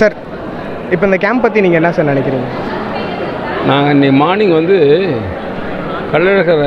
sir இப்போ இந்த camp பற்றி நீங்கள் என்ன சார் நினைக்கிறீங்க நாங்கள் இன்னைக்கு மார்னிங் வந்து கள்ளழகரை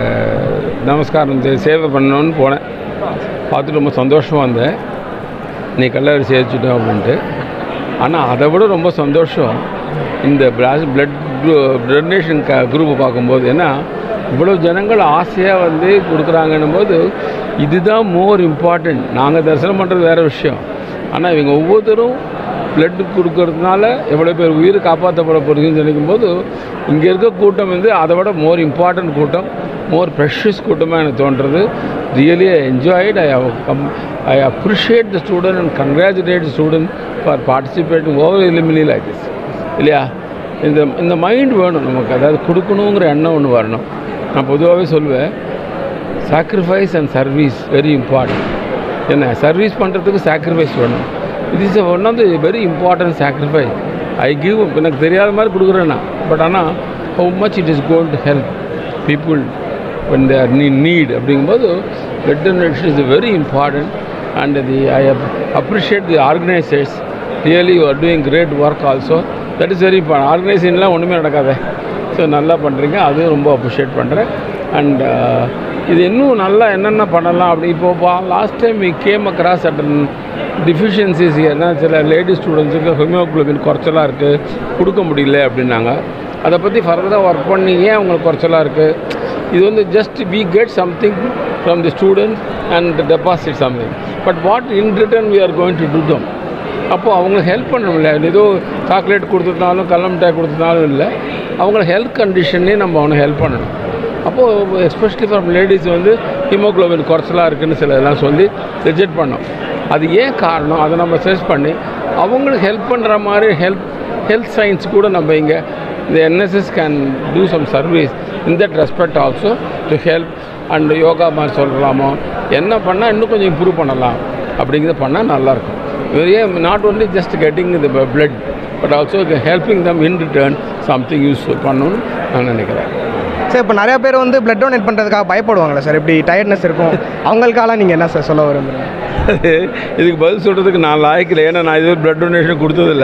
நமஸ்காரம் செய்- சேவை பண்ணணும்னு போனேன் பார்த்துட்டு ரொம்ப சந்தோஷமாக இருந்தேன் இன்னைக்கு கள்ளழகர் சேர்த்துட்டோம் அப்படின்ட்டு ஆனால் அதை விட ரொம்ப சந்தோஷம் இந்த பிளட் டொனேஷன் க குரூப்பை பார்க்கும்போது ஏன்னா இவ்வளோ ஜனங்கள் ஆசையாக வந்து கொடுக்குறாங்கன்னும் போது இதுதான் மோர் இம்பார்ட்டண்ட் நாங்கள் தரிசனம் பண்ணுறது வேறு விஷயம் ஆனால் இவங்க ஒவ்வொருத்தரும் பிளட் கொடுக்கறதுனால எவ்வளோ பேர் உயிர் காப்பாற்றப்பட போகிறதுன்னு நினைக்கும் போது இங்கே இருக்க கூட்டம் வந்து அதை விட மோர் இம்பார்ட்டன்ட் கூட்டம் மோர் ப்ரெஷஸ் கூட்டமாக எனக்கு தோன்றது really I enjoyed I come I appreciate the student and congratulate student for participating over எலிமினி லைக் திஸ் இல்லையா இந்த இந்த மைண்ட் வேணும் நமக்கு அதாவது கொடுக்கணுங்கிற எண்ணம் ஒன்று வரணும் நான் பொதுவாகவே சொல்லுவேன் sacrifice and service very important என்ன சர்வீஸ் பண்ணுறதுக்கு சாக்ரிஃபைஸ் வேணும் இது is one of the very important sacrifice I give எனக்கு தெரியாத மாதிரி கொடுக்குறேன் நான் பட் ஆனால் how much it is goal to help people when they are in need அப்படிங்கும்போது blood donation is very important and the I ap- appreciate the organizers really you are doing great work also that is very important ஆர்கனைசேஷன்லாம் ஒன்றுமே நடக்காது so நல்லா பண்ணுறீங்க அதுவும் ரொம்ப appreciate பண்ணுறேன் and இது இன்னும் நல்லா என்னென்ன பண்ணலாம் அப்படி இப்போ last time we came across certain deficiencies ஏன்னா சில லேடி ஸ்டூடெண்ட்ஸுக்கு ஹெமியோக்ளோபின் குறைச்சலாக இருக்குது கொடுக்க முடியல அப்படின்னாங்க அதை பற்றி ஃபர்தராக ஒர்க் பண்ணி ஏன் அவங்களுக்கு குறைச்சலாக இருக்குது இது வந்து just we get something from the students and deposit something but what in return we are going to do them அப்போது அவங்களுக்கு ஹெல்ப் பண்ணணும்ல ஏதோ சாக்லேட் கொடுத்துருந்தாலும் கல்லம் மிட்டாய் கொடுத்துருந்தாலும் இல்லை அவங்கள ஹெல்த் கண்டிஷனே நம்ம அவனுக்கு ஹெல்ப் பண்ணணும் அப்போது எஸ்பெஷலி ஃப்ரம் லேடிஸ் வந்து ஹீமோக்ளோபின் குறைச்சலாக இருக்குன்னு சில இதெல்லாம் சொல்லி ரிஜெக்ட் பண்ணோம் அது ஏன் காரணம் அதை நம்ம சர்ச் பண்ணி அவங்களுக்கு ஹெல்ப் பண்ணுற மாதிரி ஹெல்த் ஹெல்த் சயின்ஸ் கூட நம்ம இங்கே இந்த NSS can do some service in that respect also to help and yoga மாதிரி சொல்லலாமோ என்ன பண்ணால் இன்னும் கொஞ்சம் இம்ப்ரூவ் பண்ணலாம் அப்படிங்கிறத பண்ணால் நல்லாயிருக்கும் வெறியே not only just getting the blood but also helping them in return something useful பண்ணணும்னு நான் நினைக்கிறேன் சார் இப்போ நிறைய பேர் வந்து பிளட் டொனேட் பண்ணுறதுக்காக பயப்படுவாங்களே சார் இப்படி டயர்ட்னஸ் இருக்கும் அவங்களுக்காலாம் நீங்கள் என்ன சார் சொல்ல விரும்புகிறீங்க இதுக்கு பதில் சொல்கிறதுக்கு நான் லாய்க்கல ஏன்னா நான் இதுவரை பிளட் டொனேஷன் கொடுத்ததில்ல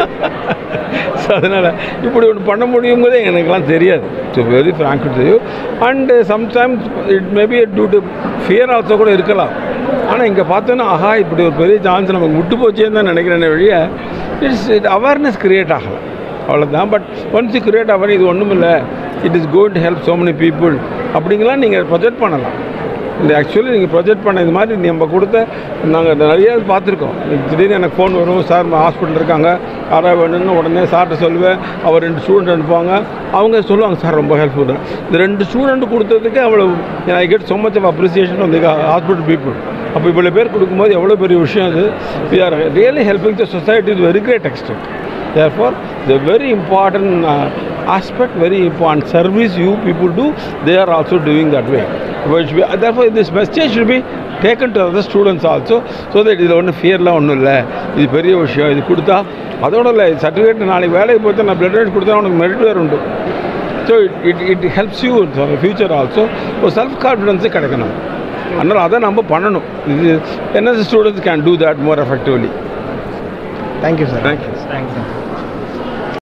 ஸோ அதனால் இப்படி ஒன்று பண்ண முடியுங்கிறதே எனக்குலாம் தெரியாது ஸோ வெரி ஃப்ராங்க் தெரியும் and sometimes it maybe due to fear also கூட இருக்கலாம் ஆனால் இங்கே பார்த்தோன்னா ஆஹா இப்படி ஒரு பெரிய சான்ஸ் நமக்கு விட்டு போச்சேன்னு தான் நினைக்கிறேன் வழிய இட்ஸ் இட் அவேர்னஸ் கிரியேட் ஆகலாம் அவ்வளோதான் பட் ஒன்ஸ் யூ கிரியேட் அவர் இது ஒன்றும் இல்லை it is going to help so many people அப்படிங்கலாம் நீங்கள் ப்ரொஜெக்ட் பண்ணலாம் இந்த ஆக்சுவலி நீங்கள் ப்ரொஜெக்ட் பண்ண இது மாதிரி நம்ம கொடுத்த நாங்கள் நிறைய பார்த்துருக்கோம் திடீர்னு எனக்கு ஃபோன் வரும் சார் ஹாஸ்பிட்டல் இருக்காங்க யாராவது வேணும்னு உடனே சார்கிட்ட சொல்லுவேன் அவர் ரெண்டு ஸ்டூடெண்ட் அனுப்புவாங்க அவங்க சொல்லுவாங்க சார் ரொம்ப ஹெல்ப்ஃபுல் இந்த ரெண்டு ஸ்டூடெண்ட் கொடுத்ததுக்கு அவ்வளோ I get so much of appreciation from the hospital people அப்போ இவ்வளோ பேர் கொடுக்கும்போது எவ்வளோ பெரிய விஷயம் அது we are really helping the society is very great extent therefore the very important uh, aspect very important service you people do they are also doing that way which we, therefore this message should be taken to other students also so that இதில் ஒன்றும் ஃபியர்லாம் ஒன்றும் இல்லை இது பெரிய விஷயம் இது கொடுத்தா அதோட இல்லை சர்டிஃபிகேட் நாளைக்கு வேலைக்கு போட்டு நான் பிளட் டொனேட் கொடுத்தா உனக்கு மெரிட் வேறு உண்டு so it it it helps you future also ஒரு செல்ஃப் கான்ஃபிடென்ஸு கிடைக்கணும் அதனால் அதை நம்ம பண்ணணும் இது NS students can do that more effectively thank you sir thank you thank you